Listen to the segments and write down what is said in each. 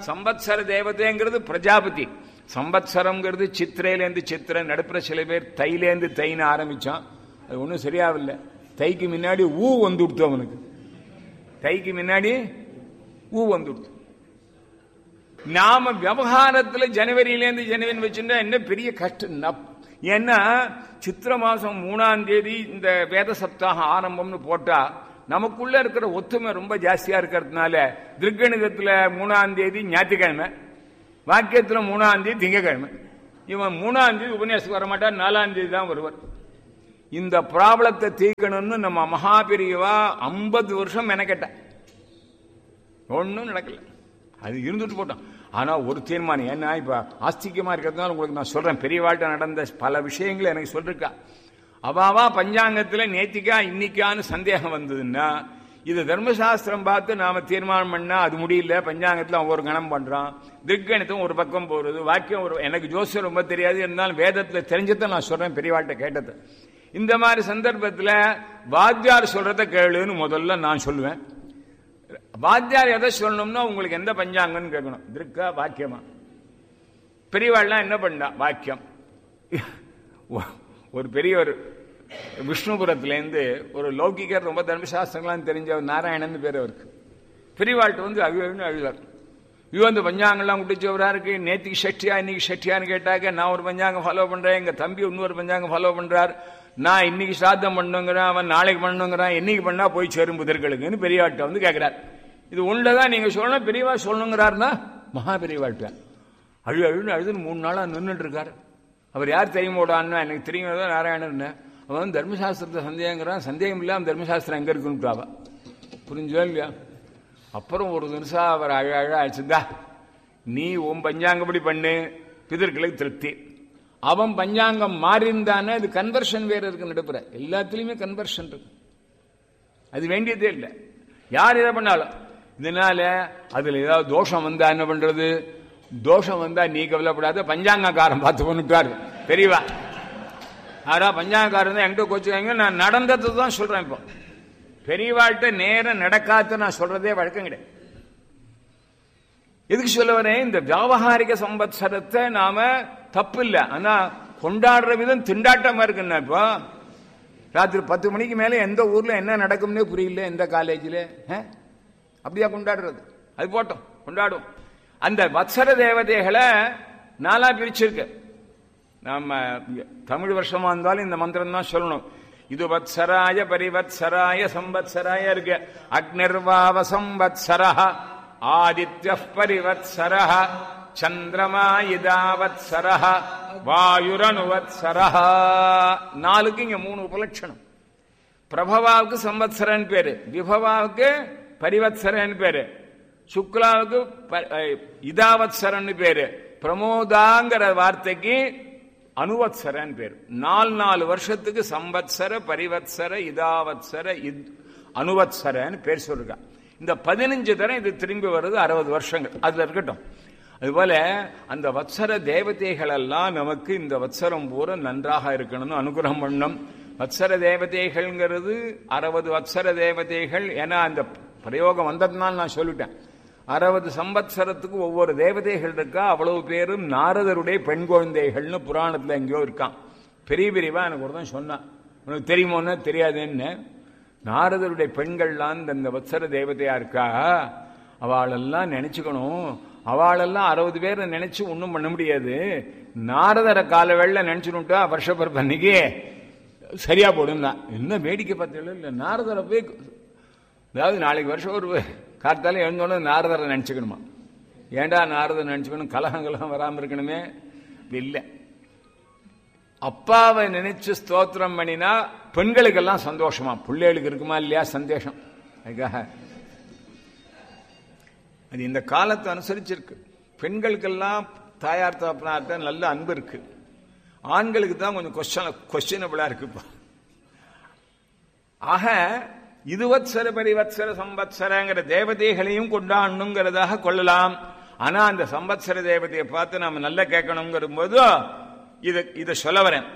சம்பத்சர தேவதைங்கிறது பிரஜாபதி சம்பத்சரம்ங்கிறது சித்திரையிலேருந்து சித்திரை நடுப்புற சில பேர் தைலேருந்து தைன்னு ஆரம்பிச்சான் அது ஒன்றும் சரியாவில்லை தைக்கு முன்னாடி ஊ வந்து கொடுத்து அவனுக்கு தைக்கு முன்னாடி ஊ வந்து கொடுத்து நாம விவகாரத்துல ஜனவரியிலேருந்து ஜனவரி வச்சுட்டா என்ன பெரிய கஷ்டம் நப்- ஏன்னா சித்திர மாசம் மூணாம் தேதி இந்த வேத சப்தாகம் ஆரம்பம்னு போட்டா நமக்குள்ள இருக்கிற ஒத்துமை ரொம்ப ஜாஸ்தியா இருக்கிறதுனால திருக்கணிதத்துல மூணாம் தேதி ஞாயிற்றுக்கிழமை வாக்கியத்துல மூணாம் தேதி திங்கக்கிழமை இவன் மூணாம் தேதி உபன்யாசத்துக்கு வர மாட்டார் நாலாம் தேதி தான் வருவார் இந்த ப்ராப்ளத்தை தீர்க்கணும்னு நம்ம மகாபெரியவா ஐம்பது வருஷம் மெனக்கெட்ட ஒன்றும் நடக்கல அது இருந்துட்டு போட்டோம் ஆனா ஒரு தீர்மானம் ஏன்னா இப்ப ஆஸ்திகமா இருக்கிறதுனால உங்களுக்கு நான் சொல்றேன் பெரிய வாழ்க்கை நடந்த பல விஷயங்களை எனக்கு சொல்லிருக்கா அவாவா பஞ்சாங்கத்துல நேத்திக்கா இன்னைக்கான்னு சந்தேகம் வந்ததுன்னா இது தர்மசாஸ்திரம் பார்த்து நாம தீர்மானம் பண்ணா அது முடியல பஞ்சாங்கத்துல அவன் ஒரு கணம் பண்றான் திருக்கணித்தம் ஒரு பக்கம் போறது வாக்கியம் ஒரு எனக்கு ஜோசியம் ரொம்ப தெரியாது இருந்தாலும் வேதத்துல தெரிஞ்சதை நான் சொல்றேன் பெரியவாள்கிட்ட கேட்டது இந்த மாதிரி சந்தர்ப்பத்துல வாத்தியார் சொல்றத கேளுன்னு முதல்ல நான் சொல்லுவேன் வாத்தியார் எதை சொல்லணும்னா உங்களுக்கு எந்த பஞ்சாங்கம்னு கேட்கணும் திருக்கா வாக்கியமா பெரியவாள்லாம் என்ன பண்ணா வாக்கியம் ஒரு பெரியவர் விஷ்ணுபுரத்துலேருந்து ஒரு லௌகிகர் ரொம்ப தர்மசாஸ்திரங்களாம் தெரிஞ்ச ஒரு நாராயணன் பேர் அவருக்கு பெரியவாள்கிட்ட வந்து அழுன்னு அழுதார் ஐயோ அந்த பஞ்சாங்கம்லாம் குட்டிச்சவரா இருக்கு நேத்திக்கு ஷஷ்டியா இன்னைக்கு ஷஷ்டியான்னு கேட்டாக்க நான் ஒரு பஞ்சாங்கம் ஃபாலோ பண்றேன் எங்க தம்பி இன்னொரு பஞ்சாங்கம் ஃபாலோ பண்றார் நான் இன்னைக்கு சாத்தம் பண்ணுங்கிறான் அவன் நாளைக்கு பண்ணுங்கிறான் என்னைக்கு பண்ணா போய் சேரும் புதர்களுக்குன்னு பெரியவாள்கிட்ட வந்து கேட்கிறார் இது ஒன்றுதான் நீங்க சொல்லணும் பெரியவா சொல்லணுங்கிறாருன்னா மகா பெரியவாள்கிட்ட அழு அழுன்னு அழுதுன்னு மூணு நாளா நின்றுட்டு இருக்காரு அவர் யார் தெரியுமோடான்னா எனக்கு தெரியும் தான் நாராயணன் அவன் தர்மசாஸ்திரத்தை சந்தேகங்கிறான் சந்தேகம் இல்லாம தர்மசாஸ்திரம் எங்க இருக்குன்னு புரிஞ்சோ இல்லையா அப்புறம் ஒரு நிமிஷம் அவர் அழ அழ அழைச்சிருந்தா நீ உன் பஞ்சாங்கப்படி பண்ணு பிதர்களுக்கு திருப்தி அவன் பஞ்சாங்கம் மாறிந்தானே அது கன்வர்ஷன் வேற இருக்கு நடுப்புற எல்லாத்துலயுமே கன்வர்ஷன் இருக்கு அது வேண்டியதே இல்லை யார் இதை பண்ணாலும் இதனால அதுல ஏதாவது தோஷம் வந்தா என்ன பண்றது தோஷம் வந்தா நீ கவலைப்படாத பஞ்சாங்கக்காரன் பார்த்து பண்ணிட்டாரு பெரியவா யாரா பஞ்சாங்கக்காரன் தான் என்கிட்ட கோச்சுக்காங்க நான் நடந்தது தான் சொல்றேன் இப்போ பெரியவாழ்கிட்ட நேரம் நடக்காத நான் சொல்றதே வழக்கம் கிடையாது எதுக்கு சொல்ல வரேன் இந்த வியாபகாரிக சம்பத்சரத்தை நாம தப்பு இல்லை ஆனா கொண்டாடுற விதம் திண்டாட்டமா இருக்குன்னா இப்போ ராத்திரி பத்து மணிக்கு மேல எந்த ஊர்ல என்ன நடக்கும்னே புரியல எந்த காலேஜில் அப்படியா கொண்டாடுறது அது போட்டோம் கொண்டாடும் அந்த வத்சர தேவதைகளை நாலா பிரிச்சிருக்கு நம்ம தமிழ் வருஷமா இருந்தாலும் இந்த மந்திரம் தான் சொல்லணும் இது வத்சராய பரிவத்சராய சம்பத்சராய இருக்கு அக்னிர்வாவ சம்பத்சர ஆதித்ய பரிவத்சர சந்திரமா இதாவத்சர வாயுரனுவத்சர நாலுக்கு இங்க மூணு உபலட்சணம் பிரபவாவுக்கு சம்பத்சரன் பேரு விபவாவுக்கு பரிவத்சரன் பேரு சுக்லாவுக்கு இதாவத்சரன் பேரு பிரமோதாங்கிற வார்த்தைக்கு அனுவத்சரன் பேர் நாலு நாலு வருஷத்துக்கு சம்பத்சர பரிவத்சர இதாவத்சர அனுவத்சரன்னு பேர் சொல்லிருக்கா இந்த பதினஞ்சு தரம் இது திரும்பி வருது அறுபது வருஷங்கள் அதுல இருக்கட்டும் அதுபோல அந்த வத்சர தேவதைகள் எல்லாம் நமக்கு இந்த வத்சரம் பூரா நன்றாக இருக்கணும்னு அனுகிரகம் பண்ணும் வத்சர தேவதைகள்ங்கிறது அறுபது வத்சர தேவதைகள் ஏன்னா அந்த பிரயோகம் வந்ததுனால நான் சொல்லிட்டேன் அறுபது சம்பத்சரத்துக்கு ஒவ்வொரு தேவதைகள் இருக்கா அவ்வளவு பேரும் நாரதருடைய பெண் குழந்தைகள்னு புராணத்துல எங்கேயோ இருக்கான் பெரிய பெரியவா எனக்கு ஒரு தான் சொன்னான் உனக்கு தெரியுமோன்னா தெரியாதுன்னு நாரதருடைய பெண்கள்லாம் இந்த வத்சர தேவதையா இருக்கா அவளெல்லாம் நினைச்சுக்கணும் அவளெல்லாம் அறுபது பேரை நினைச்சு ஒன்றும் பண்ண முடியாது நாரதரை கால வெள்ள நினைச்சுனுட்டா வருஷப்பருப்பு அன்னைக்கு சரியா போடும் என்ன வேடிக்கை பார்த்தீங்களா இல்லை நாரதரை போய் அதாவது நாளைக்கு வருஷம் ஒரு காத்தால எழுந்தோன்னு நாரதரை நினச்சிக்கணுமா ஏண்டா நாரதர் நினச்சிக்கணும் கலகம் கலகம் வராமல் இருக்கணுமே இல்லை அப்பாவை நினைச்சு ஸ்தோத்திரம் பண்ணினா பெண்களுக்கெல்லாம் சந்தோஷமா பிள்ளைகளுக்கு இருக்குமா இல்லையா சந்தோஷம் அதுக்காக அது இந்த காலத்தை அனுசரிச்சிருக்கு பெண்களுக்கெல்லாம் தாயார் தகப்பனார்ட்ட நல்ல அன்பு இருக்கு ஆண்களுக்கு தான் கொஞ்சம் கொஸ்டின் கொஸ்டினபிளா இருக்குப்பா ஆக இதுவத்சர பரிவத்சர சம்பத்சரங்கிற தேவதைகளையும் கொண்டாடணுங்கிறதாக கொள்ளலாம் ஆனா அந்த சம்பத்சர தேவதையை பார்த்து நாம நல்லா கேட்கணுங்கிற போது இத இத சொல்ல வரேன்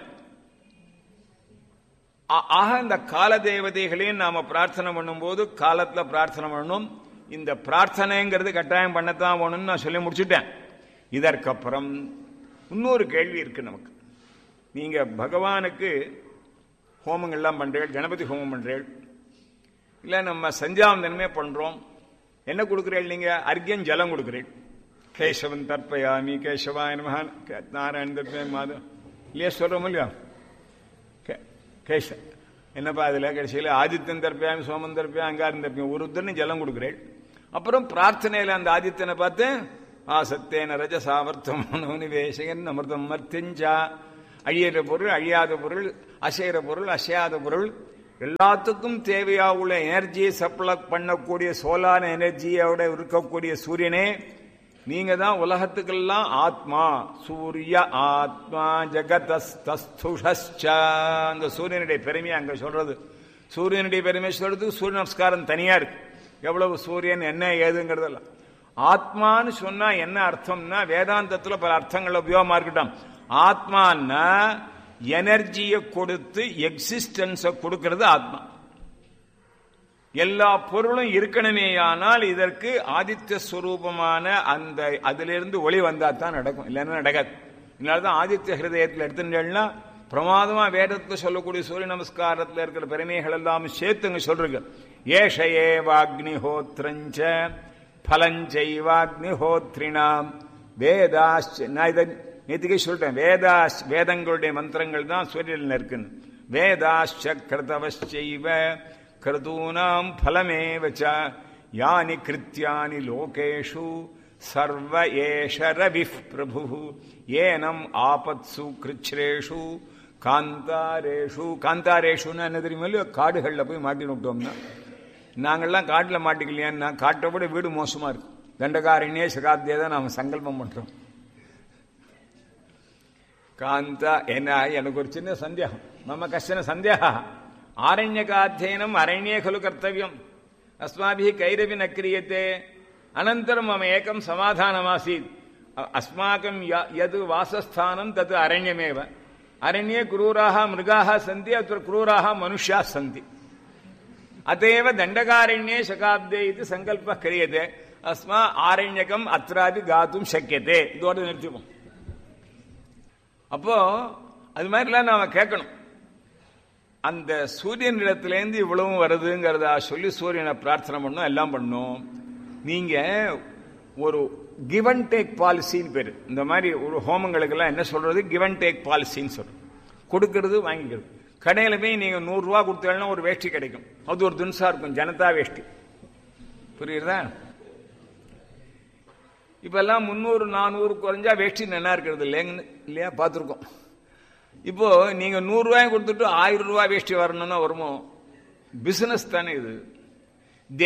ஆக இந்த கால தேவதைகளையும் நாம பிரார்த்தனை பண்ணும்போது காலத்துல பிரார்த்தனை பண்ணணும் இந்த பிரார்த்தனைங்கிறது கட்டாயம் பண்ணத்தான் வேணும்னு நான் சொல்லி முடிச்சுட்டேன் இதற்கப்புறம் இன்னொரு கேள்வி இருக்கு நமக்கு நீங்க பகவானுக்கு ஹோமங்கள்லாம் பண்றீள் கணபதி ஹோமம் பண்றீள் இல்லை நம்ம சஞ்சாவந்தனமே பண்றோம் என்ன கொடுக்குறீள் நீங்க அர்க்கியம் ஜலம் கொடுக்குறீள் கேசவன் தர்ப்பயாமி கேசவாய நமஹான் நாராயண தர்ப்பயம் மாதவ் இல்லையா சொல்றோம் இல்லையா கே- கேச என்னப்பா அதில் கடைசியில் ஆதித்தன் தர்ப்பியாமி சோமன் தர்ப்பியா அங்காரம் தர்ப்பியம் ஒருத்தரும் ஜலம் கொடுக்குறேன் அப்புறம் பிரார்த்தனையில் அந்த ஆதித்தனை பார்த்து ஆ சத்தேன ரஜ சாவர்த்தம் நிவேசகன் அமிர்தம் மர்த்திஞ்சா அழியிற பொருள் அழியாத பொருள் அசைகிற பொருள் அசையாத பொருள் எல்லாத்துக்கும் தேவையா உள்ள எனர்ஜியை சப்ளை பண்ணக்கூடிய சோலார் எனர்ஜியோட இருக்கக்கூடிய சூரியனே நீங்க தான் உலகத்துக்கெல்லாம் ஆத்மா சூரிய ஆத்மா ஜெகதஸ்துஷ அந்த சூரியனுடைய பெருமையை அங்க சொல்றது சூரியனுடைய பெருமை சொல்றதுக்கு சூரிய நமஸ்காரம் தனியா இருக்கு எவ்வளவு சூரியன் என்ன ஏதுங்கிறதெல்லாம் ஆத்மான்னு சொன்னா என்ன அர்த்தம்னா வேதாந்தத்துல பல அர்த்தங்கள் உபயோகமா இருக்கட்டும் ஆத்மான்னா எனர்ஜியை கொடுத்து எக்ஸிஸ்டன்ஸை கொடுக்கிறது ஆத்மா எல்லா பொருளும் இருக்கணுமேயானால் இதற்கு ஆதித்ய ஸ்வரூபமான அந்த அதிலிருந்து ஒளி வந்தா தான் நடக்கும் இல்லைன்னா நடக்காது இதனாலதான் ஆதித்ய ஹிருதயத்தில் எடுத்துட்டேன்னா பிரமாதமா வேதத்துல சொல்லக்கூடிய சூரிய நமஸ்காரத்தில் இருக்கிற பெருமைகள் எல்லாம் சேர்த்துங்க சொல்றீங்க ஏஷ ஏவாக்னிஹோத்ரஞ்ச பலஞ்சைவாக்னிஹோத்ரினாம் வேதாஸ் நான் இதை நேற்றுக்கே சொல்லிட்டேன் வேதாஸ் வேதங்களுடைய மந்திரங்கள் தான் சூரியனில் இருக்குன்னு வேதாச்ச கிருதவச்சைவ கிருதூனாம் பலமேவ ச யானி கிருத்தியானி லோகேஷு சர்வ ஏஷ ரவிஃப் பிரபு ஏனம் ஆபத்சு கிருச்ரேஷு காந்தாரேஷு காந்தாரேஷுன்னு என்ன தெரியுமா இல்லையோ காடுகளில் போய் மாட்டின்னு விட்டோம்னா நாங்கள்லாம் காட்டில் மாட்டிக்கலையான்னா காட்டை விட வீடு மோசமாக இருக்கும் தண்டகாரண்யே சகாப்தியே தான் நாம் சங்கல்பம் பண்ணுறோம் காந்தா என்ன எனக்கு ஒரு சின்ன சந்தேகம் மம கஷ்டன சந்தேக ஆரண்யகாத்தியனம் அரண்யே खलु கர்த்தவியம் अस्माभिः कैरपि न क्रियते अनन्तरं मम एकं समाधानमासीत् अस्माकं यद् वासस्थानं तत् अरण्यमेव अरण्ये क्रूराः मृगाः सन्ति अत्र क्रूराः मनुष्याः सन्ति अत एव दण्डकारण्ये शकाब्दे इति सङ्कल्पः क्रियते अस्मा आरण्यकम् अत्रापि गातुं शक्यते இதோட நிறுத்திப்போம் அப்போ அது மாதிரிலாம் நாம கேட்கணும் அந்த சூரியன் இடத்துலேருந்து இவ்வளவும் வருதுங்கிறதா சொல்லி சூரியனை பிரார்த்தனை பண்ணோம் எல்லாம் பண்ணோம் நீங்க ஒரு கிவ் அண்ட் டேக் பாலிசின்னு பேரு இந்த மாதிரி ஒரு ஹோமங்களுக்கெல்லாம் என்ன சொல்றது கிவ் அண்ட் டேக் பாலிசின்னு சொல்றோம் கொடுக்கறது வாங்கிக்கிறது கடையில போய் நீங்க நூறு ரூபா கொடுத்தீங்கன்னா ஒரு வேஷ்டி கிடைக்கும் அது ஒரு துன்சா இருக்கும் ஜனதா வேஷ்டி புரியுறதா இப்பெல்லாம் முந்நூறு நானூறு குறைஞ்சா வேஷ்டி நல்லா இருக்கிறது இல்லைங்க இல்லையா பார்த்துருக்கோம் இப்போ நீங்க நூறு ரூபாய் கொடுத்துட்டு ஆயிரம் ரூபாய் வேஷ்டி வரணும்னா வருமோ பிசினஸ் தானே இது